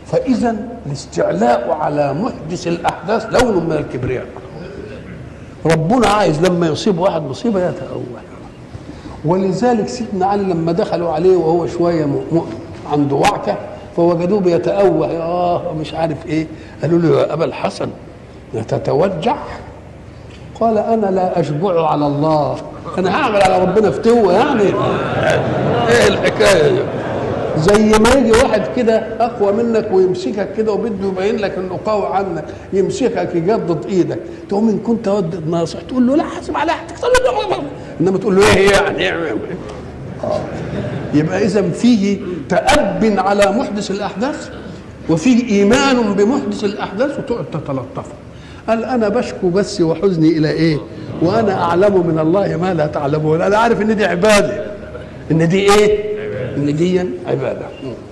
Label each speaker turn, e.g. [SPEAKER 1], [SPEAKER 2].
[SPEAKER 1] فاذا الاستعلاء على محدث الاحداث لون من الكبرياء ربنا عايز لما يصيب واحد مصيبه يتأول ولذلك سيدنا علي لما دخلوا عليه وهو شويه م... م... عنده وعكه فوجدوه بيتأوه اه مش عارف ايه قالوا له يا ابا الحسن تتوجع قال انا لا اشجع على الله انا هعمل على ربنا فتوه يعني ايه الحكايه دي زي ما يجي واحد كده اقوى منك ويمسكك كده وبده يبين لك انه قوي عنك يمسكك يجدد ايدك تقوم ان كنت ود ناصح تقول له لا حاسب على حاجتك انما تقول له ايه يعني آه. يبقى اذا فيه تأب على محدث الاحداث وفيه ايمان بمحدث الاحداث وتقعد تتلطف قال انا بشكو بس وحزني الى ايه وانا اعلم من الله ما لا تعلمون انا عارف ان دي عباده ان دي ايه ان دي عباده